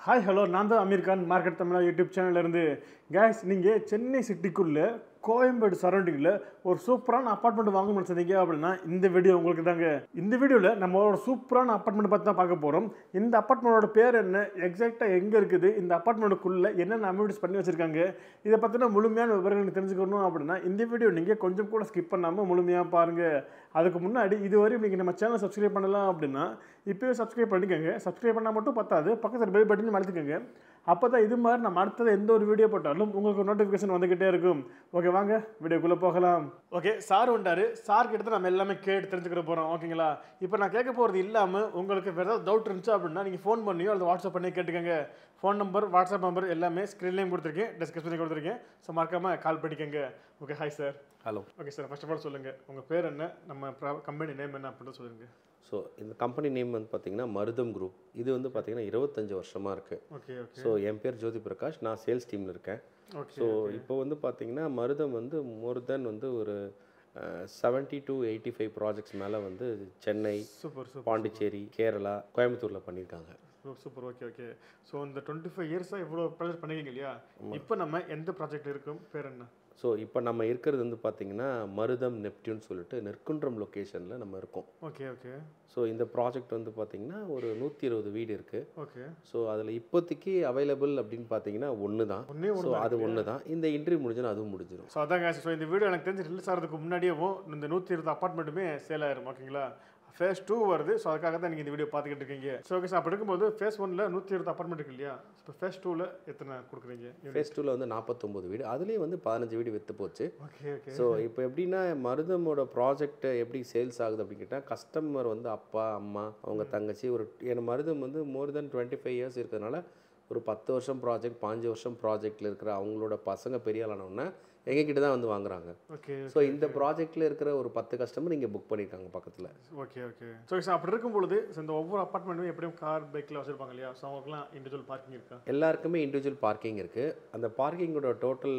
hi hello நான் தான் Aamir Khan market Tamizha YouTube சேனல்ல இருந்து கேஸ் நீங்கள் சென்னை சிட்டிக்குள்ளே கோயம்பேடு சரௌண்டிங்கில் ஒரு சூப்பரான அப்பார்ட்மெண்ட் வாங்க முடிச்சதீங்க அப்படின்னா இந்த வீடியோ உங்களுக்கு தாங்க இந்த வீடியோவில் நம்ம ஒரு சூப்பரான அப்பார்ட்மெண்ட் பற்றி தான் பார்க்க போகிறோம் இந்த அப்பார்ட்மெண்ட்டோட பேர் என்ன எக்ஸாக்டாக எங்கே இருக்குது இந்த அப்பார்ட்மெண்ட்டுக்குள்ளே என்னென்ன அமியூனிட்டிஸ் பண்ணி வச்சுருக்காங்க இதை பற்றின முழுமையான விவரங்கள் தெரிஞ்சுக்கணும் அப்படின்னா இந்த வீடியோ நீங்கள் கொஞ்சம் கூட ஸ்கிப் பண்ணாமல் முழுமையாக பாருங்கள் அதுக்கு முன்னாடி இதுவரை நீங்கள் நம்ம சேனல் சப்ஸ்கிரைப் பண்ணலாம் அப்படின்னா இப்போயே சப்ஸ்கிரைப் பண்ணிக்கோங்க சப்ஸ்கிரைப் பண்ணால் மட்டும் பத்தாது பக்கத்தில் பெல் பட்டனையும் அழுத்திக்கோங்க அப்போ தான் இது மாதிரி நம்ம அடுத்தது எந்த ஒரு வீடியோ போட்டாலும் உங்களுக்கு நோட்டிஃபிகேஷன் வந்துக்கிட்டே இருக்கும் ஓகே வாங்க வீடியோக்குள்ளே போகலாம் ஓகே சார் வந்தாரு சார் கிட்ட நம்ம எல்லாமே கேட்டு தெரிஞ்சுக்கிற போகிறோம் ஓகேங்களா இப்போ நான் கேட்க போகிறது இல்லாமல் உங்களுக்கு வேறு ஏதாவது டவுட் இருந்துச்சு அப்படின்னா நீங்கள் ஃபோன் பண்ணியோ அல்லது வாட்ஸ்அப் பண்ணி கேட்டுக்கோங்க ஃபோன் நம்பர் வாட்ஸ்அப் நம்பர் எல்லாமே ஸ்க்ரீன்லேயும் கொடுத்துருக்கேன் டிஸ்கிரிப்ஷன்லையும் கொடுத்துருக்கேன் ஸோ மறக்காமல் கால் பண்ணிக்கோங்க okay hi sir hello okay sir first of all சொல்லுங்கள் உங்கள் பேர் என்ன நம்ம கம்பெனி நேம் என்ன அப்படின்னு சொல்லுங்கள் ஸோ இந்த கம்பெனி நேம் வந்து பார்த்தீங்கன்னா மருதம் குரூப் இது வந்து பார்த்தீங்கன்னா இருபத்தஞ்சு வருஷமாக இருக்குது ஓகே ஓகே ஸோ என் பேர் ஜோதி பிரகாஷ் நான் சேல்ஸ் டீமில் இருக்கேன் ஓகே ஸோ இப்போ வந்து பார்த்தீங்கன்னா மருதம் வந்து மோர் தென் வந்து ஒரு seventy to eighty five projects மேலே வந்து சென்னை சூப்பர் சூப்பர் பாண்டிச்சேரி கேரளா கோயம்புத்தூரில் பண்ணியிருக்காங்க சூப்பர் ஓகே ஓகே ஸோ இந்த டுவெண்ட்டி ஃபைவ் இயர்ஸாக இவ்வளோ ப்ராஜெக்ட் பண்ணிருக்கீங்க இல்லையா இப்போ நம்ம எந்த ப்ராஜெக்ட் இருக்கும் பேர் என்ன ஸோ இப்போ நம்ம இருக்கிறது வந்து பார்த்தீங்கன்னா மருதம் நெப்டியூன் சொல்லிட்டு நெற்குன்றம் லொக்கேஷனில் நம்ம இருக்கோம் ஓகே ஓகே ஸோ இந்த ப்ராஜெக்ட் வந்து பார்த்தீங்கன்னா ஒரு நூற்றி இருபது வீடு இருக்குது ஓகே ஸோ அதில் இப்போதைக்கு அவைலபிள் அப்படின்னு பார்த்தீங்கன்னா ஒன்று தான் ஒன்றே ஸோ அது ஒன்று தான் இந்த இன்டர்வியூ முடிஞ்சுன்னா அதுவும் முடிஞ்சிடும் ஸோ அதாங்க ஸோ இந்த வீடியோ எனக்கு தெரிஞ்சு ரிலீஸ் ஆகிறதுக்கு முன்னாடியேவும் இந்த நூற்றி இருபது அப்பார்ட்மெண்ட்டுமே சேல் ஆயிரும் ஓகேங்களா ஃபேஸ் டூ வருது ஸோ அதுக்காக தான் நீங்கள் இந்த வீடியோ பார்த்துக்கிட்டு இருக்கீங்க ஸோ ஓகே சார் அப்படி இருக்கும்போது ஃபேஸ் ஒனில் நூற்றி இருபது அப்பார்ட்மெண்ட் இருக்கு இல்லையா இப்போ ஃபேஸ் டூவில் எத்தனை கொடுக்குறீங்க ஃபேஸ் டூவில் வந்து நாற்பத்தொம்போது வீடு அதுலேயும் வந்து பதினஞ்சு வீடு விற்று போச்சு ஓகே ஓகே ஸோ இப்போ எப்படின்னா மருதமோட ப்ராஜெக்ட் எப்படி சேல்ஸ் ஆகுது அப்படின்னு கேட்டால் கஸ்டமர் வந்து அப்பா அம்மா அவங்க தங்கச்சி ஒரு ஏன்னா மருதம் வந்து more than twenty five years இருக்கிறதுனால ஒரு பத்து வருஷம் ப்ராஜெக்ட் பாஞ்சு வருஷம் ப்ராஜெக்டில் இருக்கிற அவங்களோட பசங்க பெரிய ஆளானோடனே எங்ககிட்ட தான் வந்து வாங்குறாங்க ஓகே ஸோ இந்த ப்ராஜெக்டில் இருக்கிற ஒரு பத்து கஸ்டமர் இங்கே புக் பண்ணியிருக்காங்க பக்கத்தில் ஓகே ஓகே ஸோ சார் அப்படி இருக்கும் பொழுது so இந்த ஒவ்வொரு அப்பார்ட்மெண்ட்டுமே எப்படியும் கார் பைக்கில் வச்சிருப்பாங்க இல்லையா ஸோ அவங்களுக்குலாம் இண்டிவிஜுவல் பார்க்கிங் இருக்கா எல்லாருக்குமே இண்டிவிஜுவல் பார்க்கிங் இருக்குது அந்த பார்க்கிங்கோட டோட்டல்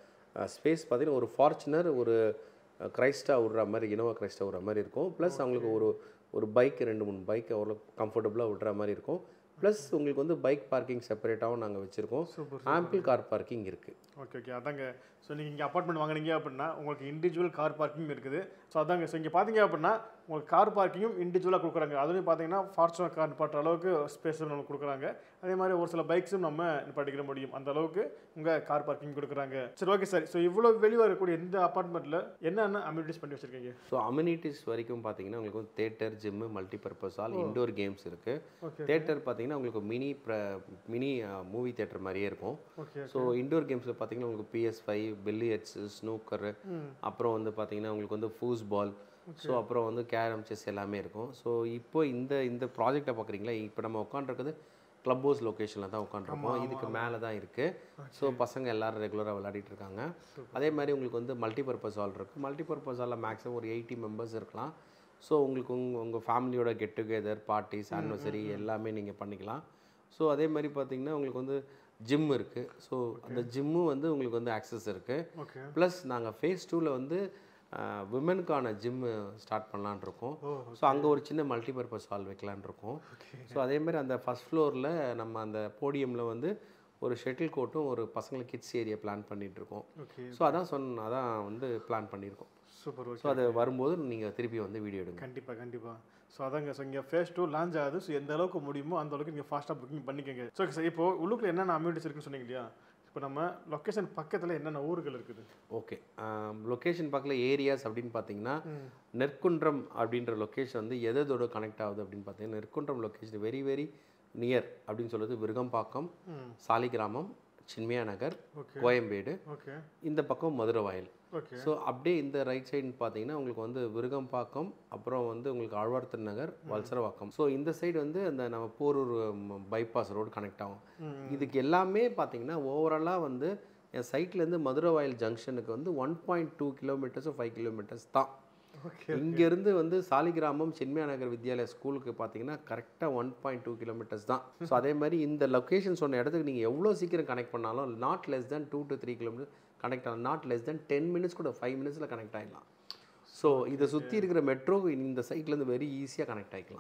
ஸ்பேஸ் பார்த்தீங்கன்னா ஒரு ஃபார்ச்சுனர் ஒரு கிரைஸ்டா விடுற மாதிரி இனோவா கிரைஸ்டா விடுற மாதிரி இருக்கும் ப்ளஸ் அவங்களுக்கு ஒரு ஒரு பைக் ரெண்டு மூணு பைக் அவ்வளோ கம்ஃபர்டபுளாக விடுற மாதிரி இருக்கும் ப்ளஸ் உங்களுக்கு வந்து பைக் பார்க்கிங் செப்பரேட்டாகவும் நாங்கள் வச்சுருக்கோம் சூப்பர் ஆம்பிள் கார் பார்க்கிங் இருக்குது ஓகே ஓகே அதாங்க ஸோ நீங்கள் இங்கே அப்பார்ட்மெண்ட் வாங்குனீங்க அப்படின்னா உங்களுக்கு இண்டிவிஜுவல் கார் பார்க்கிங் இருக்குது ஸோ அதாங்க ஸோ இங்கே பார்த்தீங்க அப்படின்னா உங்களுக்கு கார் பார்க்கிங்கும் இண்டிவிஜுவலாக கொடுக்குறாங்க அதுலேயும் பார்த்தீங்கன்னா ஃபார்ச்சுனர் கார் நிப்பாட்டுற அளவுக்கு ஸ்பேஸ் நம்ம கொடுக்குறாங்க அதே மாதிரி ஒரு சில பைக்ஸும் நம்ம நிப்பாட்டிக்கிற முடியும் அந்த அளவுக்கு உங்கள் கார் பார்க்கிங் கொடுக்குறாங்க சரி ஓகே சார் ஸோ இவ்வளோ வெளியே வரக்கூடிய இந்த அப்பார்ட்மெண்ட்டில் என்னென்ன அம்யூனிட்டிஸ் பண்ணி வச்சிருக்கீங்க ஸோ அம்யூனிட்டிஸ் வரைக்கும் பார்த்தீங்கன்னா உங்களுக்கு வந்து theatre gym multipurpose hall indoor games இருக்குது ஓகே தேட்டர் பார்த்தீங்கன்னா உங்களுக்கு மினி மினி மூவி தேட்டர் மாதிரியே இருக்கும் ஓகே ஸோ இண்டோர் கேம்ஸில் பார்த்தீங்கன்னா உங்களுக்கு பிஎஸ் ஃபைவ் பில்லியட்ஸ் ஸ்னூக்கரு அப்புறம் வந்து பார்த்தீங்கன்னா உங்களுக்கு வந்து ஃபூஸ் பால் ஸோ அப்புறம் வந்து கேரம் செஸ் எல்லாமே இருக்கும் ஸோ இப்போ இந்த இந்த ப்ராஜெக்டை பார்க்குறீங்களா இப்போ நம்ம உட்காந்துருக்குது க்ளப் ஹவுஸ் லொக்கேஷனில் தான் உட்காந்துருக்கோம் இதுக்கு மேலே தான் இருக்குது ஸோ பசங்க எல்லாரும் ரெகுலராக விளையாடிட்டு இருக்காங்க அதே மாதிரி உங்களுக்கு வந்து மல்டிபர்பஸ் ஹால் இருக்குது மல்டிபர்பஸ் ஹாலில் மேக்ஸிமம் ஒரு எயிட்டி மெம்பர்ஸ் இருக்கலாம் ஸோ உங்களுக்கு உங்கள் உங்கள் ஃபேமிலியோட கெட் டுகெதர் பார்ட்டிஸ் ஆனிவர்சரி எல்லாமே நீங்கள் பண்ணிக்கலாம் ஸோ அதே மாதிரி பார்த்தீங்கன்னா உங்களுக்கு வந்து ஜிம் இருக்குது ஸோ அந்த ஜிம்மும் வந்து உங்களுக்கு வந்து ஆக்சஸ் இருக்குது ஓகே ப்ளஸ் நாங்கள் ஃபேஸ் டூவில் வந்து விமெனுக்கான ஜிம்மு ஸ்டார்ட் பண்ணலான்னு இருக்கோம் ஓ ஸோ அங்கே ஒரு சின்ன மல்டிபர்பஸ் ஹால் வைக்கலான்னு இருக்கோம் ஸோ அதே மாதிரி அந்த ஃபஸ்ட் ஃப்ளோரில் நம்ம அந்த போடியமில் வந்து ஒரு ஷட்டில் கோர்ட்டும் ஒரு பசங்களுக்கு கிட்ஸ் ஏரியா பிளான் பண்ணிட்டு இருக்கோம் ஓகே ஸோ அதான் சொன்ன அதான் வந்து பிளான் பண்ணியிருக்கோம் சூப்பர் ஓகே ஸோ அது வரும்போது நீங்கள் திருப்பி வந்து வீடியோ எடுங்க கண்டிப்பாக கண்டிப்பாக ஸோ அதாங்க ஸோ இங்கே ஃபேஸ் டூ லான்ச் ஆகுது ஸோ எந்த அளவுக்கு முடியுமோ அந்த அளவுக்கு நீங்கள் ஃபாஸ்ட்டாக புக்கிங் பண்ணிக்கோங்க ஸோ சார் இப்போ உள்ளுக்குள்ள என்னென்ன அம்யூனிட்டிஸ் இருக்குன்னு சொன்னீங்க இல்லையா இப்போ நம்ம லொக்கேஷன் பக்கத்தில் என்னென்ன ஊர்கள் இருக்குது ஓகே லொக்கேஷன் பக்கத்தில் ஏரியாஸ் அப்படின்னு பார்த்தீங்கன்னா நெற்குன்றம் அப்படின்ற லொக்கேஷன் வந்து எதோட கனெக்ட் ஆகுது அப்படின்னு பார்த்தீங்கன்னா Nerkundram location very very near அப்படின்னு சொல்றது விருகம்பாக்கம் சாலிகிராமம் சின்மயா நகர் ஓகே கோயம்பேடு ஓகே இந்த பக்கம் மதுரவாயல் ஓகே ஸோ அப்படியே இந்த ரைட் சைடுன்னு பார்த்தீங்கன்னா உங்களுக்கு வந்து விருகம்பாக்கம் அப்புறம் வந்து உங்களுக்கு ஆழ்வார்த்தன் நகர் வல்சரவாக்கம் ஸோ இந்த சைடு வந்து அந்த நம்ம போரூர் பைபாஸ் ரோடு கனெக்ட் ஆகும் இதுக்கு எல்லாமே பார்த்தீங்கன்னா ஓவராலாக வந்து என் சைட்லேருந்து மதுரவாயல் ஜங்ஷனுக்கு வந்து ஒன் பாயிண்ட் டூ கிலோமீட்டர்ஸோ ஃபைவ் கிலோமீட்டர்ஸ் தான் ஓகே இங்கேருந்து வந்து சாலிகிராமம் சின்மயா நகர் வித்யாலயா ஸ்கூலுக்கு பார்த்தீங்கன்னா கரெக்டாக ஒன் பாயிண்ட் டூ கிலோமீட்டர்ஸ் தான் ஸோ அதே மாதிரி இந்த லொக்கேஷன் சொன்ன இடத்துக்கு நீங்கள் எவ்வளோ சீக்கிரம் கனெக்ட் பண்ணாலும் not less than two to three kilometre connect ஆகலாம் not less than ten minutes கூட ஃபைவ் மினிட்ஸில் கனெக்ட் ஆகிடலாம் ஸோ இதை சுற்றி இருக்கிற மெட்ரோ இந்த சைட்லேருந்து வெரி ஈஸியாக கனெக்ட் ஆகிக்கலாம்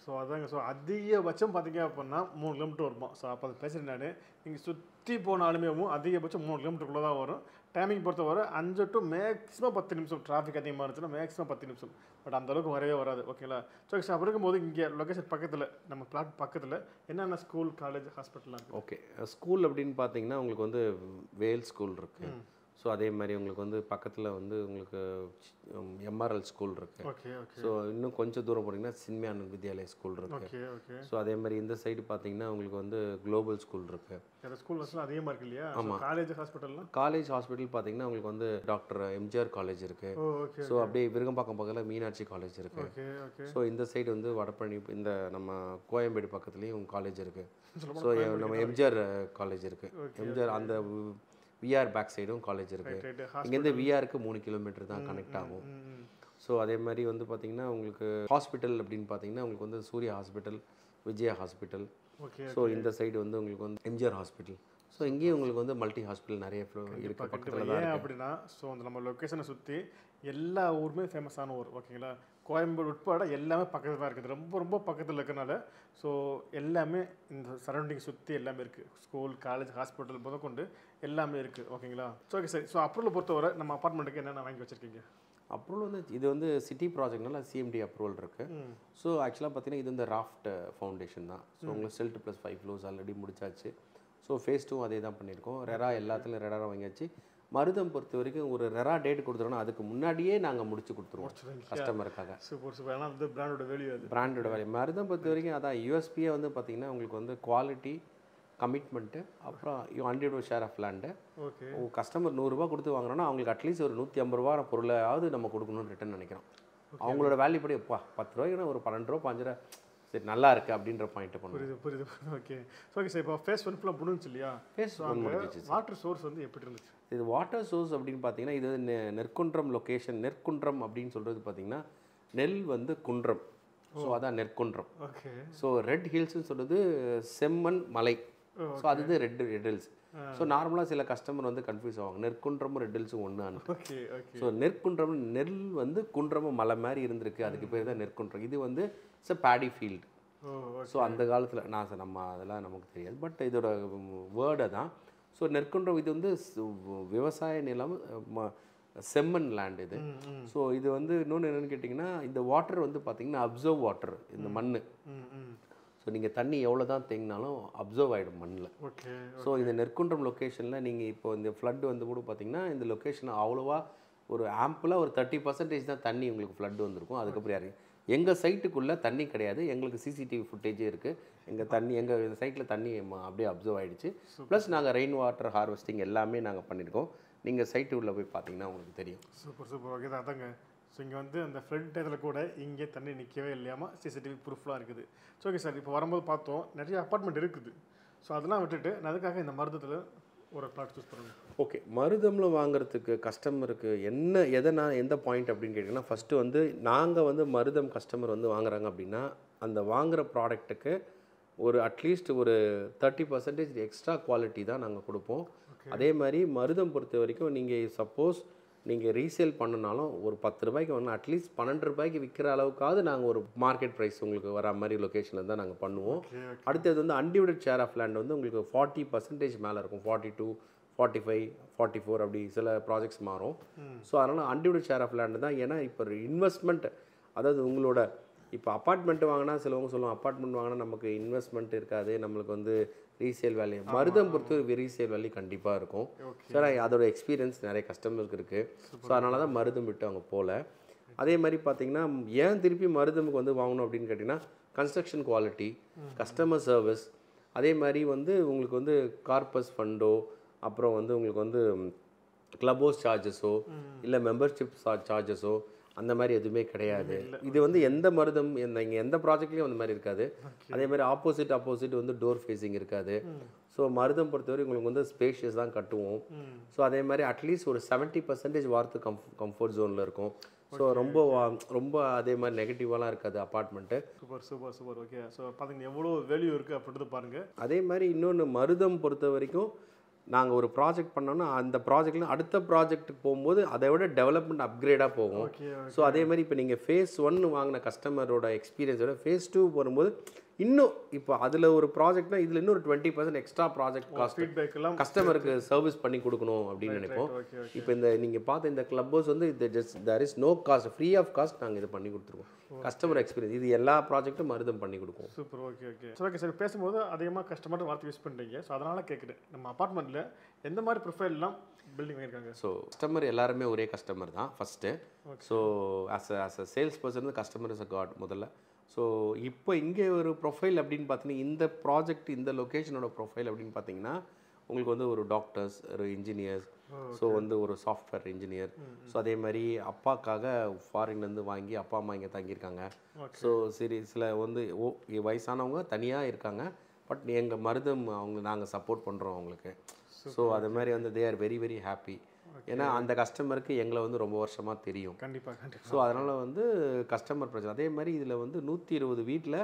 ஸோ அதாங்க ஸோ அதிகபட்சம் பார்த்தீங்க அப்படின்னா மூணு கிலோமீட்டர் வருமா ஸோ அப்போ அது பேசுகிறேன் நான் நீங்கள் சுற்றி போனாலுமே அதிகபட்சம் மூணு கிலோமீட்டருக்குள்ளே தான் வரும் டைமிங் பொறுத்தவரை அஞ்சு டு மேக்ஸிமம் பத்து நிமிஷம் டிராஃபிக் அதிகமாக இருந்துச்சுன்னா மேக்ஸிமம் பத்து நிமிஷம் பட் அந்த அளவுக்கு வரவே வராது ஓகேங்களா ஸோ அப்படி இருக்கும்போது இங்கே லொக்கேஷன் பக்கத்தில் நம்ம பிளாட் பக்கத்தில் என்னென்ன ஸ்கூல் காலேஜ் ஹாஸ்பிட்டல்லாம் இருக்குது ஓகே ஸ்கூல் அப்படின்னு பார்த்தீங்கன்னா உங்களுக்கு வந்து வேல் ஸ்கூல் இருக்குது ஸோ அதே மாதிரி உங்களுக்கு வந்து பக்கத்தில் வந்து உங்களுக்கு எம்ஆர்எல் ஸ்கூல் இருக்குது ஓகே ஓகே ஸோ இன்னும் கொஞ்சம் தூரம் போனீங்கன்னா சின்மயானந்த் வித்யாலயா ஸ்கூல் இருக்குது ஓகே ஓகே ஸோ அதே மாதிரி இந்த சைடு பார்த்தீங்கன்னா உங்களுக்கு வந்து குளோபல் ஸ்கூல் இருக்குது அந்த ஸ்கூல் வசலாம் அதிகமாக இருக்கு இல்லையா காலேஜ் ஹாஸ்பிட்டல்லாம் காலேஜ் ஹாஸ்பிட்டல் பார்த்தீங்கன்னா உங்களுக்கு வந்து டாக்டர் எம்ஜிஆர் காலேஜ் இருக்குது ஓ ஓகே ஸோ அப்படியே விருகம்பாக்கம் பக்கத்தில் மீனாட்சி காலேஜ் இருக்குது ஓகே ஓகே ஸோ இந்த சைடு வந்து வடபழனி இந்த நம்ம கோயம்பேடு பக்கத்துலேயும் காலேஜ் இருக்குது சொல்ல ஸோ நம்ம எம்ஜிஆர் காலேஜ் இருக்குது எம்ஜிஆர் அந்த விஆர் பேக் சைடும் காலேஜ் இருக்குது ரைட்டு இங்கேருந்து விஆருக்கு மூணு கிலோமீட்டர் தான் கனெக்ட் ஆகும் ம் ஸோ அதே மாதிரி வந்து பார்த்தீங்கன்னா உங்களுக்கு ஹாஸ்பிட்டல் அப்படின்னு பார்த்தீங்கன்னா உங்களுக்கு வந்து Surya hospital Vijaya hospital okay so இந்த சைடு வந்து உங்களுக்கு வந்து எம்ஜிஆர் ஹாஸ்பிட்டல் ஸோ இங்கேயும் உங்களுக்கு வந்து மல்டி ஹாஸ்பிட்டல் நிறைய flow இருக்கு பக்கத்தில் தான் ஏன் அப்படின்னா ஸோ அந்த நம்ம லொக்கேஷனை சுற்றி எல்லா ஊருமே ஃபேமஸான ஊர் ஓகேங்களா கோயம்பேடு உட்பட எல்லாமே பக்கத்தில் தான் இருக்குது ரொம்ப ரொம்ப பக்கத்தில் இருக்கனால ஸோ எல்லாமே இந்த சரௌண்டிங் சுற்றி எல்லாமே இருக்குது ஸ்கூல் காலேஜ் ஹாஸ்பிட்டல் முதற்கொண்டு எல்லாமே இருக்குது ஓகேங்களா ஸோ ஓகே சரி ஸோ அப்ரூவல் பொறுத்தவரை நம்ம அப்பார்ட்மெண்ட்டுக்கு என்னென்ன வாங்கி வச்சுருக்கீங்க அப்ரூவல் வந்து இது வந்து சிட்டி ப்ராஜெக்ட்னால சிஎம்டி அப்ரூவல் இருக்குது ஸோ ஆக்சுவலாக பார்த்தீங்கன்னா இது வந்து ராஃப்ட் ஃபவுண்டேஷன் தான் ஸோ உங்களுக்கு stilt plus five floors already முடிச்சாச்சு ஸோ ஃபேஸ் டூ அதே தான் பண்ணியிருக்கோம் ரெரா எல்லாத்துலையும் ரெரா வாங்கியாச்சு மருதம் பொறுத்த வரைக்கும் ஒரு ரெரா டேட் கொடுத்துருவோம்னா அதுக்கு முன்னாடியே நாங்கள் முடிச்சு கொடுத்துருவோம் கஸ்டமருக்காக சூப்பர் சூப்பர் ஏன்னா வந்து பிராண்டோட வேல்யூ அது பிராண்டோட வேலை மருதம் பொறுத்த வரைக்கும் அதான் யூஎஸ்பியே வந்து பார்த்தீங்கன்னா உங்களுக்கு வந்து குவாலிட்டி கமிட்மெண்ட்டு அப்புறம் hundred share of land okay customer நூறுரூவா கொடுத்து வாங்குறோன்னா அவங்களுக்கு அட்லீஸ்ட் ஒரு நூற்றி ஐம்பது ரூபா பொருளாவது நம்ம கொடுக்கணும்னு ரிட்டர்ன் நினைக்கிறோம் அவங்களோட வேல்யூ படி எப்பா பத்து ரூபாய்க்குன்னா ஒரு பன்னெண்டு ரூபா பாஞ்சு ரூபா சரி நல்லா இருக்கு அப்படின்ற பாயிண்ட் பண்ணுவோம் புரியுது புரியுது ஓகே ஸோ ஓகே சார் இப்போ ஃபேஸ் ஒன் ஃபுல்லாக முடிஞ்சு இல்லையா Phase ஸோ one அங்கே முடிஞ்சிச்சு வாட்டர் சோர்ஸ் வந்து எப்படி இருந்துச்சு இது வாட்டர் சோர்ஸ் அப்படின்னு பார்த்தீங்கன்னா இது வந்து நெ- நெற்குன்றம் லொக்கேஷன் நெற்குன்றம் அப்படின்னு சொல்கிறது பார்த்தீங்கன்னா நெல் வந்து குன்றம் ஸோ அதான் நெற்குன்றம் ஓகே ஸோ ரெட் ஹில்ஸ்னு சொல்கிறது செம்மண் மலை ஸோ அது ரெட் ரெட் ஹில்ஸ் ஸோ நார்மலாக சில கஸ்டமர் வந்து கன்ஃபியூஸ் ஆவாங்க நெற்குன்றமும் ரெட் ஹில்ஸும் ஒன்று ஓகே ஓகே ஸோ நெற்குன்றம் நெல் வந்து குன்றமும் மலை மாதிரி இருந்திருக்கு அதுக்கு பேர் தான் நெற்குன்றம் இது வந்து it's paddy field oh so அந்த காலத்தில் நான் சொ- நம்ம அதெல்லாம் நமக்கு தெரியாது பட் இதோட வேர்டை தான் ஸோ நெற்குன்றம் இது வந்து ஸ்- விவசாய நிலம் ம- செம்மண் லேண்ட் இது ஸோ இது வந்து இன்னொன்று என்னென்னு கேட்டிங்கன்னா இந்த வாட்டர் வந்து பார்த்திங்கன்னா அப்சர்வ் வாட்டர் இந்த மண் ம் ம் ஸோ நீங்கள் தண்ணி எவ்வளோ தான் தேங்கினாலும் அப்சர்வ் ஆகிடும் மண்ணில் ஓகே ஸோ இந்த நெற்குன்றம் லொக்கேஷனில் நீங்கள் இப்போ இந்த ஃப்ளட் வந்து கூட பார்த்தீங்கன்னா இந்த லொக்கேஷன் அவ்வளோவா ஒரு ஆம்பிளாக ஒரு தேர்ட்டி பர்சன்டேஜ் தான் தண்ணி உங்களுக்கு ஃப்ளட் வந்திருக்கும் அதுக்கப்புறம் யாரு எங்கள் சைட்டுக்குள்ளே தண்ணி கிடையாது எங்களுக்கு சிசிடிவி ஃபுட்டேஜே இருக்குது எங்கள் தண்ணி எங்கள் சைட்டில் தண்ணி ம- அப்படியே அப்சர்வ் ஆகிடுச்சு ப்ளஸ் நாங்கள் ரெயின் வாட்டர் ஹார்வெஸ்டிங் எல்லாமே நாங்கள் பண்ணியிருக்கோம் நீங்கள் சைட்டு உள்ளே போய் பார்த்தீங்கன்னா உங்களுக்கு தெரியும் சூப்பர் சூப்பர் ஓகே தான் அதாங்க ஸோ இங்கே வந்து அந்த ஃப்ளட் டயத்தில் கூட இங்கே தண்ணி நிற்கவே இல்லாமல் சிசிடிவி ப்ரூஃப்லாம் இருக்குது ஸோ ஓகே சார் இப்போ வரும்போது பார்த்தோம் நிறைய அப்பார்ட்மெண்ட் இருக்குது ஸோ அதெல்லாம் விட்டுட்டு நான் அதுக்காக இந்த மருந்தத்தில் ஒரு பிளாட் சூஸ் பண்ணுங்க ஓகே மருதமில் வாங்குறதுக்கு கஸ்டமருக்கு என்ன எதை நான் எந்த பாயிண்ட் அப்படின்னு கேட்டிங்கன்னா ஃபஸ்ட்டு வந்து நாங்கள் வந்து மருதம் கஸ்டமர் வந்து வாங்குறாங்க அப்படின்னா அந்த வாங்குகிற ப்ராடக்ட்டுக்கு ஒரு அட்லீஸ்ட் ஒரு தேர்ட்டி பர்சன்டேஜ் எக்ஸ்ட்ரா குவாலிட்டி தான் நாங்கள் கொடுப்போம் அதே மாதிரி மருதம் பொறுத்த வரைக்கும் நீங்கள் சப்போஸ் நீங்கள் ரீசேல் பண்ணனாலும் ஒரு பத்து ரூபாய்க்கு வாங்கினா அட்லீஸ்ட் பன்னெண்டு ரூபாய்க்கு விற்கிற அளவுக்காவது நாங்கள் ஒரு மார்க்கெட் ப்ரைஸ் உங்களுக்கு வர மாதிரி லொக்கேஷனில் தான் நாங்கள் பண்ணுவோம் ஓகே அடுத்தது வந்து அன்டிவிடட் ஷேர் ஆஃப் லேண்ட் வந்து உங்களுக்கு ஃபார்ட்டி பர்சன்டேஜ் மேலே இருக்கும் forty two forty five forty four அப்படி சில ப்ராஜெக்ட்ஸ் மாறும் ஸோ அதனால் அன்டிவிடட் ஷேர் ஆஃப் லேண்ட் தான் ஏன்னா இப்போ இன்வெஸ்ட்மெண்ட் அதாவது உங்களோட இப்போ அப்பார்ட்மெண்ட் வாங்கினா சிலவங்க சொல்லுவாங்க அப்பார்ட்மெண்ட் வாங்கினா நமக்கு இன்வெஸ்ட்மெண்ட் இருக்காது நம்மளுக்கு வந்து ரீசேல் வேல்யூ மருதம் பொறுத்து ரீசேல் வேல்யூ கண்டிப்பாக இருக்கும் சார் அதோட எக்ஸ்பீரியன்ஸ் நிறைய கஸ்டமருக்கு இருக்குது ஸோ அதனால தான் மருதம் விட்டு அவங்க போகல அதே மாதிரி பார்த்தீங்கன்னா ஏன் திருப்பி மருதமுக்கு வந்து வாங்கணும் அப்படின்னு கேட்டிங்கன்னா கன்ஸ்ட்ரக்ஷன் குவாலிட்டி கஸ்டமர் சர்வீஸ் அதே மாதிரி வந்து உங்களுக்கு வந்து கார்பஸ் ஃபண்டோ அப்புறம் வந்து உங்களுக்கு வந்து கிளப் ஹவுஸ் சார்ஜஸோ இல்லை மெம்பர்ஷிப் சார்ஜஸோ அந்த மாதிரி எதுவுமே கிடையாது இது வந்து எந்த மருதம் எந்த இங்கே எந்த ப்ராஜெக்ட்லேயும் அந்த மாதிரி இருக்காது அதே மாதிரி ஆப்போசிட் ஆப்போசிட் வந்து டோர் ஃபேஸிங் இருக்காது ஸோ மருதம் பொறுத்தவரை உங்களுக்கு வந்து ஸ்பேஷியஸ் தான் கட்டுவோம் ஸோ அதே மாதிரி அட்லீஸ்ட் ஒரு செவன்ட்டி பர்சன்டேஜ் வார்த்து கம் கம்ஃபர்ட் ஜோனில் இருக்கும் ஸோ ரொம்ப வா- ரொம்ப அதே மாதிரி நெகட்டிவாலாம் இருக்காது apartment super super super okay so பார்த்தீங்கன்னா எவ்வளோ வேல்யூ இருக்குது அப்படின்றது பாருங்கள் அதே மாதிரி இன்னொன்று மருதம் பொறுத்த வரைக்கும் நாங்கள் ஒரு ப்ராஜெக்ட் பண்ணோன்னா அந்த ப்ராஜெக்ட்ல அடுத்த ப்ராஜெக்ட்டுக்கு போகும்போது அதை விட டெவலப்மெண்ட் அப்கிரேடாக போகும் ஓகே ஸோ அதே மாதிரி இப்போ நீங்கள் ஃபேஸ் ஒன்று வாங்கின கஸ்டமரோட எக்ஸ்பீரியன்ஸோட ஃபேஸ் டூ வரும்போது இன்னும் இப்போ அதில் ஒரு ப்ராஜெக்ட்னா இதில் இன்னும் ஒரு twenty percent extra project cost feedback எல்லாம் கஸ்டமருக்கு சர்வீஸ் பண்ணி கொடுக்கணும் அப்படின்னு நினைப்போம் ஓகே ஓகே இப்போ இந்த நீங்கள் பார்த்த இந்த கிளப் ஹவுஸ் வந்து இது just there is no cost free of cost நாங்கள் இது பண்ணி கொடுத்துருக்கோம் கஸ்டமர் எக்ஸ்பீரியன்ஸ் இது எல்லா ப்ராஜெக்ட்டும் மருதம் பண்ணி கொடுக்கும் சூப்பர் ஓகே ஓகே சரி ஓகே சார் பேசும்போது அதிகமாக கஸ்டமர் வார்த்தை யூஸ் பண்ணுறீங்க ஸோ அதனால் கேட்குறேன் நம்ம அப்பார்ட்மெண்ட்டில் எந்த மாதிரி ப்ரொஃபைல்லாம் பில்டிங் பண்ணியிருக்காங்க ஸோ கஸ்டமர் எல்லாருமே ஒரே கஸ்டமர் தான் first so as a as a sales person customer is a god முதல்ல ஸோ இப்போ இங்கே ஒரு ப்ரொஃபைல் அப்படின்னு பார்த்தீங்கன்னா இந்த ப்ராஜெக்ட் இந்த லொக்கேஷனோட ப்ரொஃபைல் அப்படின்னு பார்த்தீங்கன்னா உங்களுக்கு வந்து ஒரு டாக்டர்ஸ் ஒரு இன்ஜினியர்ஸ் ஸோ வந்து ஒரு சாஃப்ட்வேர் இன்ஜினியர் ஸோ அதே மாதிரி அப்பாக்காக ஃபாரின்லேருந்து வாங்கி அப்பா அம்மா இங்கே தங்கியிருக்காங்க ஸோ சரி சில வந்து ஓ வயசானவங்க தனியாக இருக்காங்க பட் எங்கள் மருதம் அவங்க நாங்கள் சப்போர்ட் பண்ணுறோம் அவங்களுக்கு ஸோ அது மாதிரி வந்து they are very very happy ஏன்னா அந்த கஸ்டமருக்கு எங்களை வந்து ரொம்ப வருஷமாக தெரியும் கண்டிப்பாக கண்டிப்பாக ஸோ அதனால் வந்து கஸ்டமர் பிரச்சனை அதே மாதிரி இதில் வந்து நூற்றி இருபது வீட்டில்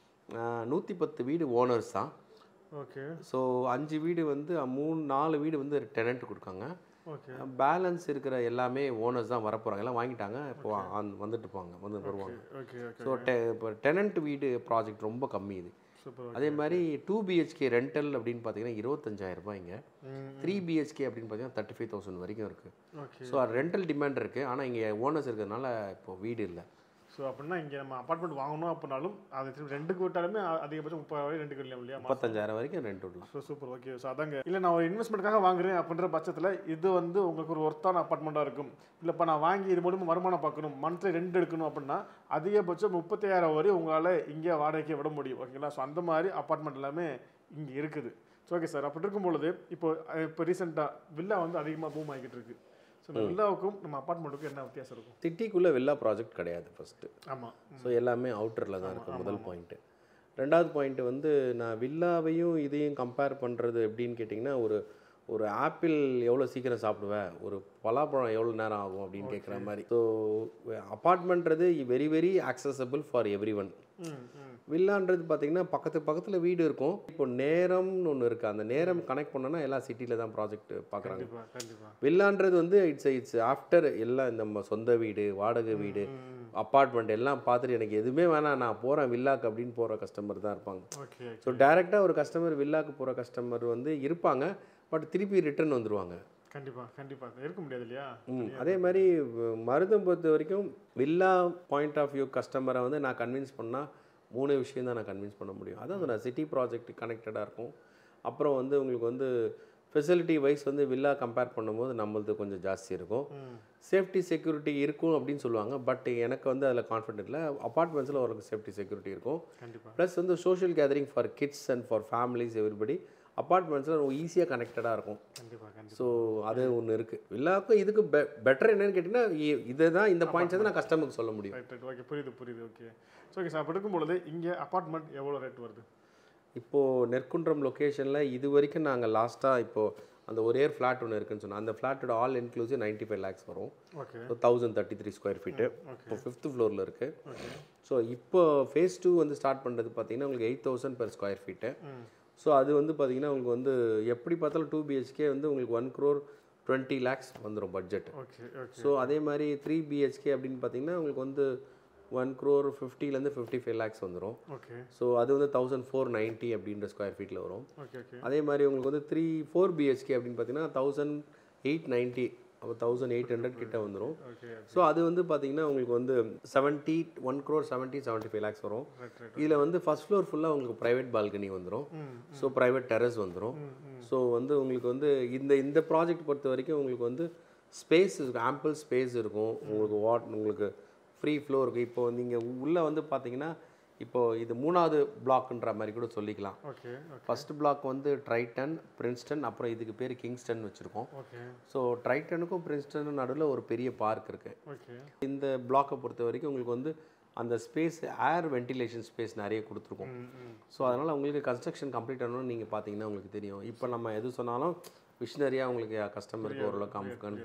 நூற்றி பத்து வீடு ஓனர்ஸ் தான் ஓகே ஸோ அஞ்சு வீடு வந்து அஹ், மூணு நாலு வீடு வந்து டெனண்ட் கொடுக்காங்க ஓகே பேலன்ஸ் இருக்கிற எல்லாமே ஓனர்ஸ் தான் வரப்போகிறாங்க எல்லாம் வாங்கிட்டாங்க இப்போ அந்த- வந்துட்டு போவாங்க வந்து வருவாங்க ஓகே ஓகே ஸோ டெ இப்போ டெனண்ட் வீடு ப்ராஜெக்ட் ரொம்ப கம்மி இது சூப்பர் அதே மாதிரி டூ பிஹெச்கே ரெண்டல் அப்படின்னு பார்த்தீங்கன்னா இருபத்தஞ்சாயிரம் ரூபாய்ங்க த்ரீ பிஹெச்கே அப்படின்னு பார்த்தீங்கன்னா தேர்ட்டி ஃபைவ் தௌசண்ட் வரைக்கும் இருக்குது ஓகே ஸோ ரெண்டல் டிமாண்ட் இருக்குது ஆனால் இங்கே ஓனர்ஸ் இருக்கிறதுனால இப்போ வீடு இல்லை ஸோ அப்படின்னா இங்கே நம்ம அப்பார்ட்மெண்ட் வாங்கணும் அப்படின்னாலும் அது திரும்பி ரெண்டுக்கு விட்டாலுமே அ- அதிகபட்சம் முப்பதாயிரம் ரெண்டுக்கு இல்லையா இல்லையா முப்பத்தஞ்சாயிரம் வரைக்கும் ரெண்ட் விடலாம் ஸோ சூப்பர் ஓகே ஸோ அதாங்க இல்லை நான் ஒரு இன்வெஸ்ட்மெண்ட்காக வாங்குறேன் அப்படின்ற பட்சத்தில் இது வந்து உங்களுக்கு ஒரு ஒர்த்தான அப்பார்ட்மெண்ட்டாக இருக்கும் இல்லைப்பா நான் வாங்கி இது மூலமாக வருமானம் பார்க்கணும் மந்த்லி ரெண்ட் எடுக்கணும் அப்படின்னா அதிகபட்சம் முப்பத்தாயிரம் வரை உங்களால் இங்கே வாடகைக்கு விட முடியும் ஓகேங்களா ஸோ அந்த மாதிரி அப்பார்ட்மெண்ட் எல்லாமே இங்கே இருக்குது ஸோ ஓகே சார் அப்படி இருக்கும் பொழுது இப்போ அஹ், இப்போ ரீசெண்டாக வில்லா வந்து அதிகமாக பூம் ஆகிட்டு இருக்கு ஸோ இந்த வில்லாவுக்கும் நம்ம அப்பார்ட்மெண்ட்டுக்கும் என்ன வித்தியாசம் இருக்கும் சிட்டிக்குள்ளே வில்லா ப்ராஜெக்ட் கிடையாது ஃபஸ்ட்டு ஆமாம் ஸோ எல்லாமே அவுட்டரில் தான் இருக்கும் முதல் பாயிண்ட்டு ரெண்டாவது பாயிண்ட் வந்து நான் வில்லாவையும் இதையும் கம்பேர் பண்ணுறது எப்படின்னு கேட்டிங்கன்னா ஒரு ஒரு ஆப்பிள் எவ்வளோ சீக்கிரம் சாப்பிடுவேன் ஒரு பலாப்பழம் எவ்வளோ நேரம் ஆகும் அப்படின்னு கேட்குற மாதிரி ஸோ அப்பார்ட்மெண்ட்றது very very accessible for every one hmm hmm வில்லான்றது பார்த்தீங்கன்னா பக்கத்து பக்கத்தில் வீடு இருக்கும் இப்போ நேரம்னு ஒன்று இருக்குது அந்த நேரம் கனெக்ட் பண்ணோன்னா எல்லாம் சிட்டியில் தான் ப்ராஜெக்ட் பார்க்குறாங்க கண்டிப்பாக கண்டிப்பாக வில்லான்றது வந்து இட்ஸ் இட்ஸ் ஆஃப்டர் எல்லாம் நம்ம சொந்த வீடு வாடகை வீடு அப்பார்ட்மெண்ட் எல்லாம் பார்த்துட்டு எனக்கு எதுவுமே வேணாம் நான் போகிறேன் வில்லாக்கு அப்படின்னு போகிற கஸ்டமர் தான் இருப்பாங்க ஓகே ஸோ டைரெக்டாக ஒரு கஸ்டமர் வில்லாக்கு போகிற கஸ்டமர் வந்து இருப்பாங்க பட் திருப்பி ரிட்டர்ன் வந்துடுவாங்க கண்டிப்பாக கண்டிப்பாக இருக்க முடியாது இல்லையா ம் அதே மாதிரி வ- மருதம் பொறுத்த வரைக்கும் வில்லா பாயிண்ட் ஆஃப் வியூ கஸ்டமரை வந்து நான் கன்வின்ஸ் பண்ணால் மூணு விஷயம் தான் நான் கன்வின்ஸ் பண்ண முடியும் அதாவது நான் சிட்டி ப்ராஜெக்ட் கனெக்டடாக இருக்கும் அப்புறம் வந்து உங்களுக்கு வந்து ஃபெசிலிட்டி வைஸ் வந்து வில்லா கம்பேர் பண்ணும்போது நம்மளது கொஞ்சம் ஜாஸ்தி இருக்கும் ம் சேஃப்டி செக்யூரிட்டி இருக்கும் அப்படின்னு சொல்லுவாங்க பட் எனக்கு வந்து அதில் கான்ஃபிடென்ட் இல்லை அப்பார்ட்மெண்ட்ஸில் ஒரு சேஃப்டி செக்யூரிட்டி இருக்கும் கண்டிப்பாக ப்ளஸ் வந்து social gathering for kids and for families everybody அப்பார்ட்மெண்ட்ஸில் ரொம்ப ஈஸியாக கனெக்டடாக இருக்கும் கண்டிப்பாக கண்டிப்பாக ஸோ அது ஒன்று இருக்குது வில்லாக்கும் இதுக்கு பெ பெட்டர் என்னன்னு கேட்டிங்கன்னா இ- இதுதான் இந்த பாயிண்ட்ஸ் வந்து நான் கஸ்டமருக்கு சொல்ல முடியும் ரைட் ரைட் ஓகே புரியுது புரியுது ஓகே ஸோ ஓகே சார் அப்படி இருக்கும் பொழுது இங்கே அப்பார்ட்மெண்ட் எவ்வளோ ரேட் வருது இப்போது நெற்குன்றம் லொக்கேஷனில் இது வரைக்கும் நாங்கள் லாஸ்ட்டாக இப்போது அந்த ஒரே ஃப்ளாட் ஒன்று இருக்குன்னு சொன்னோம் அந்த ஃப்ளாட்டோட all inclusive ninety five lakhs வரும் okay so thousand thirty three square feet okay இப்போ ஃபிஃப்த் ஃப்ளோரில் இருக்குது ஓகே ஸோ இப்போ ஃபேஸ் டூ வந்து ஸ்டார்ட் பண்ணுறது பார்த்தீங்கன்னா உங்களுக்கு eight thousand per square feet hmm so அது வந்து பார்த்தீங்கன்னா உங்களுக்கு வந்து எப்படி பார்த்தாலும் டூ பிஹெச்கே வந்து உங்களுக்கு ஒன் க்ரோர் டுவெண்ட்டி லேக்ஸ் வந்துடும் பட்ஜெட் ஓகே ஓகே ஸோ அதே மாதிரி த்ரீ பிஹெச்கே அப்படின்னு பார்த்தீங்கன்னா உங்களுக்கு வந்து ஒன் க்ரோர் ஃபிஃப்டிலேருந்து ஃபிஃப்டி ஃபைவ் லேக்ஸ் வந்துடும் ஓகே ஸோ அது வந்து தௌசண்ட் ஃபோர் நைன்ட்டி அப்படின்ற ஸ்கொயர் ஃபீட்டில் வரும் ஓகே ஓகே அதே மாதிரி உங்களுக்கு வந்து த்ரீ ஃபோர் பிஹெச்கே அப்படின்னு பார்த்தீங்கன்னா தௌசண்ட் எயிட் நைன்ட்டி அப்போ தௌசண்ட் எயிட் ஹண்ட்ரட் கிட்ட வந்துடும் ஓகே ஸோ அது வந்து பார்த்தீங்கன்னா உங்களுக்கு வந்து seventy one crore seventy seventy five lakhs வரும் ரைட் ரைட் இதில் வந்து ஃபர்ஸ்ட் ஃப்ளோர் ஃபுல்லாக உங்களுக்கு ப்ரைவேட் பால்கனி வந்துடும் ம் ஸோ ப்ரைவேட் டெரஸ் வந்துடும் ம் ம் ஸோ வந்து உங்களுக்கு வந்து இந்த இந்த ப்ராஜெக்ட் பொறுத்த வரைக்கும் உங்களுக்கு வந்து ஸ்பேஸ் இருக்கும் ஆம்பிள் ஸ்பேஸ் இருக்கும் உங்களுக்கு வாட் உங்களுக்கு ஃப்ரீ ஃப்ளோ இருக்குது இப்போ நீங்கள் உள்ளே வந்து பார்த்தீங்கன்னா இப்போ இது மூணாவது பிளாக்ன்ற மாதிரி கூட சொல்லிக்கலாம் ஓகே ஓகே ஃபர்ஸ்ட் பிளாக் வந்து ட்ரைட்டன் பிரின்ஸ்டன் அப்புறம் இதுக்கு பேர் கிங்ஸ்டன் வச்சுருக்கோம் ஓகே ஸோ ட்ரைட்டனுக்கும் பிரின்ஸ்டனுக்கும் நடுவில் ஒரு பெரிய பார்க் இருக்குது ஓகே இந்த பிளாக்கை பொறுத்த வரைக்கும் உங்களுக்கு வந்து அந்த ஸ்பேஸ் ஏர் வென்டிலேஷன் ஸ்பேஸ் நிறைய கொடுத்துருக்கோம் ம் ம் ஸோ அதனால் உங்களுக்கு கன்ஸ்ட்ரக்ஷன் கம்ப்ளீட் ஆகணும்னு நீங்கள் பார்த்தீங்கன்னா உங்களுக்கு தெரியும் இப்போ நம்ம எது சொன்னாலும் விஷனரியாக உங்களுக்கு கஸ்டமருக்கு ஓரளவுக்கு கம்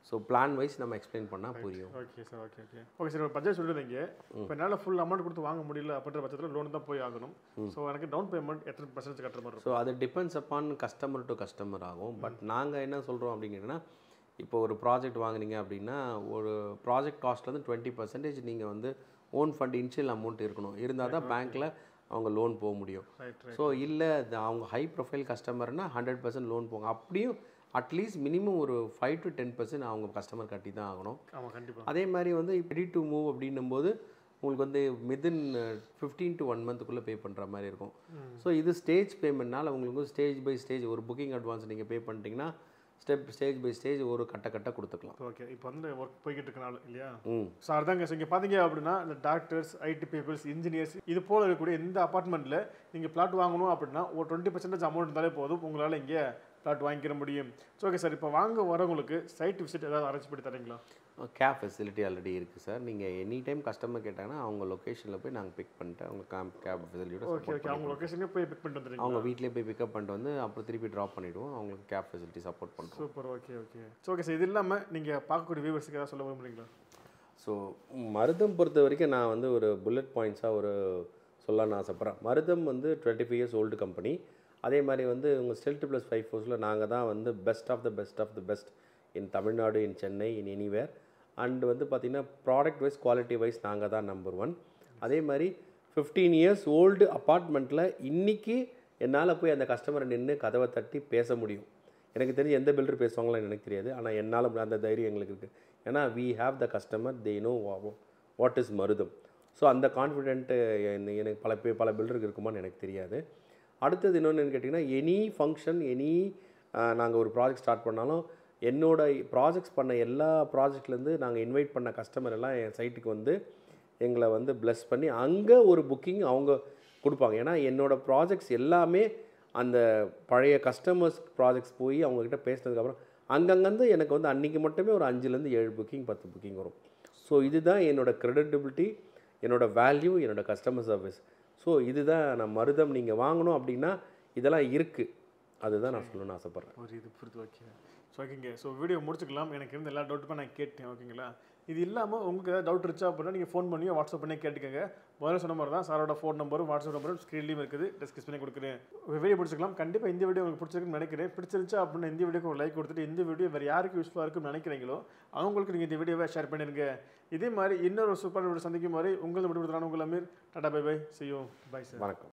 ஸோ பிளான் வைஸ் நம்ம எக்ஸ்பிளைன் பண்ணால் புரியும் okay sir okay okay okay sir ஒரு பட்ஜெட் சொல்லிருந்தீங்க இப்போ என்னால் ஃபுல் அமௌண்ட் கொடுத்து வாங்க முடியல அப்படின்ற பட்சத்தில் லோன் தான் போய் ஆகணும் ஸோ எனக்கு டவுன் பேமெண்ட் எத்தனை பர்சன்டேஜ் கட்டுற மாதிரி இருக்கும் ஸோ அது depends upon customer to customer ஆகும் பட் நாங்கள் என்ன சொல்கிறோம் அப்படிங்கன்னா இப்போ ஒரு ப்ராஜெக்ட் வாங்குனீங்க அப்படின்னா ஒரு ப்ராஜெக்ட் காஸ்ட்லேருந்து டுவெண்ட்டி பர்சன்டேஜ் நீங்கள் வந்து ஓன் ஃபண்ட் இனிஷியல் அமௌண்ட் இருக்கணும் இருந்தால் தான் பேங்க்கில் அவங்க லோன் போக முடியும் ரைட் ரைட் ஸோ இல்லை அவங்க ஹை ப்ரொஃபைல் கஸ்டமர்னா ஹண்ட்ரட் பர்சன்ட் லோன் போங்க அப்படியும் அட்லீஸ்ட் மினிமம் ஒரு ஃபைவ் டு டென் பர்சன்ட் அவங்க கஸ்டமர் கட்டி தான் ஆகணும் ஆமாம் கண்டிப்பாக அதே மாதிரி வந்து ரெடி டு மூவ் அப்படின்னும் போது உங்களுக்கு வந்து வித்தின் ஃபிஃப்டீன் டு ஒன் மந்த்துக்குள்ளே பே பண்ணுற மாதிரி இருக்கும் ஸோ இது ஸ்டேஜ் பேமெண்ட்னால உங்களுக்கு ஸ்டேஜ் பை ஸ்டேஜ் ஒரு புக்கிங் அட்வான்ஸ் நீங்கள் பே பண்ணிட்டீங்கன்னா ஸ்டெப் ஸ்டேஜ் பை ஸ்டேஜ் ஒரு கட்ட கட்ட கொடுத்துக்கலாம் ஓகே இப்போ வந்து ஒர்க் போய்கிட்டு இருக்கனால இல்லையா ம் ஸோ அதாங்க ஸோ இங்கே பார்த்தீங்க அப்படின்னா இந்த டாக்டர்ஸ் ஐடி பீப்புள்ஸ் இன்ஜினியர்ஸ் இது போல இருக்கக்கூடிய இந்த அப்பார்ட்மெண்ட்டில் நீங்கள் பிளாட் வாங்கணும் அப்படின்னா ஒரு டுவெண்ட்டி பர்சன்டேஜ் அமௌண்ட் இருந்தாலே போதும் உங்களால் இங்கே பிளாட் வாங்கிக்கிற முடியும் ஸோ ஓகே சார் இப்போ வாங்க வரவங்களுக்கு சைட் விசிட் ஏதாவது அரேஞ்ச் பண்ணி தரீங்களா கேப் ஃபெசிலிட்டி ஆல்ரெடி இருக்குது சார் நீங்கள் எனி டைம் கஸ்டமர் கேட்டாங்கன்னா அவங்க லொக்கேஷனில் போய் நாங்கள் பிக் பண்ணிட்டு அவங்க கேப் கேப் ஃபெசிலிட்டியோட ஓகே ஓகே அவங்க லொக்கேஷனே போய் பிக் பண்ணிட்டு வந்துடுறீங்க அவங்க வீட்டிலே போய் பிக்கப் பண்ணிட்டு வந்து அப்புறம் திருப்பி ட்ராப் பண்ணிவிடுவோம் அவங்களுக்கு கேப் ஃபெசிலிட்டி சப்போர்ட் பண்ணுறோம் super okay okay so okay sir இது இல்லாமல் நீங்கள் பார்க்கக்கூடிய வியூவர்ஸுக்கு ஏதாவது சொல்ல விரும்புறீங்களா ஸோ மருதம் பொறுத்த வரைக்கும் நான் வந்து ஒரு புல்லட் பாயிண்ட்ஸாக ஒரு சொல்லலாம்னு ஆசைப்பட்றேன் மருதம் வந்து twenty five years old company அதே மாதிரி வந்து உங்கள் ஸ்டெல்ட் ப்ளஸ் ஃபைவ் ஃபோர்ஸில் நாங்கள் தான் வந்து best of the best of the best in Tamil Nadu in Chennai in anywhere and வந்து பார்த்திங்கன்னா ப்ராடக்ட் வைஸ் குவாலிட்டி வைஸ் நாங்கள் தான் நம்பர் ஒன் அதே மாதிரி ஃபிஃப்டீன் இயர்ஸ் ஓல்டு அப்பார்ட்மெண்ட்டில் இன்றைக்கி என்னால் போய் அந்த கஸ்டமரை நின்று கதவை தட்டி பேச முடியும் எனக்கு தெரிஞ்சு எந்த பில்டர் பேசுவாங்களான்னு எனக்கு தெரியாது ஆனால் என்னால் அந்த தைரியம் எங்களுக்கு இருக்குது ஏன்னா we have the customer they know what is Marutham so அந்த கான்ஃபிடென்ட்டு எனக்கு பல பே பல பில்டருக்கு இருக்குமான்னு எனக்கு தெரியாது அடுத்தது இன்னொன்று கேட்டிங்கன்னா எனி ஃபங்க்ஷன் எனி நாங்கள் ஒரு ப்ராஜெக்ட் ஸ்டார்ட் பண்ணாலும் என்னோட ப்ராஜெக்ட்ஸ் பண்ண எல்லா ப்ராஜெக்ட்லேருந்து நாங்கள் இன்வைட் பண்ண கஸ்டமர் எல்லாம் என் சைட்டுக்கு வந்து எங்களை வந்து ப்ளஸ் பண்ணி அங்கே ஒரு புக்கிங் அவங்க கொடுப்பாங்க ஏன்னா என்னோட ப்ராஜெக்ட்ஸ் எல்லாமே அந்த பழைய கஸ்டமர்ஸ் ப்ராஜெக்ட்ஸ் போய் அவங்கக்கிட்ட பேசினதுக்கப்புறம் அங்கங்கேருந்து எனக்கு வந்து அன்றைக்கி மட்டுமே ஒரு அஞ்சுலேருந்து ஏழு புக்கிங் பத்து புக்கிங் வரும் ஸோ இதுதான் என்னோட க்ரெடிட்டபிலிட்டி என்னோட வேல்யூ என்னோட கஸ்டமர் சர்வீஸ் ஸோ இதுதான் நான் மருதம் நீங்கள் வாங்கணும் அப்படின்னா இதெல்லாம் இருக்குது அதுதான் நான் சொல்லணும்னு ஆசைப்பட்றேன் ஒரு இது புரியுது ஓகே ஸோ ஓகேங்க ஸோ வீடியோ முடிச்சுக்கலாம் எனக்கு இருந்த எல்லா டவுட்டுமே நான் கேட்டேன் ஓகேங்களா இது இல்லாமல் உங்களுக்கு ஏதாவது டவுட் இருந்துச்சா அப்படின்னா நீங்கள் ஃபோன் பண்ணி வாட்ஸ்அப் பண்ணி கேட்டுக்கோங்க முதல்ல சொன்ன மாதிரி தான் சாரோட ஃபோன் நம்பரும் வாட்ஸ்அப் நம்பரும் ஸ்க்ரீன்லேயும் இருக்குது டிஸ்கஸ் பண்ணி கொடுக்குறேன் வீடியோ பிடிச்சிக்கலாம் கண்டிப்பாக இந்த வீடியோ உங்களுக்கு பிடிச்சிருக்குன்னு நினைக்கிறேன் பிடிச்சிருந்துச்சா அப்படின்னா இந்த வீடியோக்கு ஒரு லைக் கொடுத்துட்டு இந்த வீடியோ வேறு யாருக்கு யூஸ்ஃபுல்லாக இருக்குன்னு நினைக்கிறீங்களோ அவங்களுக்கு நீங்கள் இந்த வீடியோவை ஷேர் பண்ணிடுங்க இதே மாதிரி இன்னொரு சூப்பர் வீடியோ சந்திக்கும் மாதிரி உங்களை விடுபடுத்துறான உங்களை மீர் டாடா பை பை செய்யும் பை சார் வணக்கம்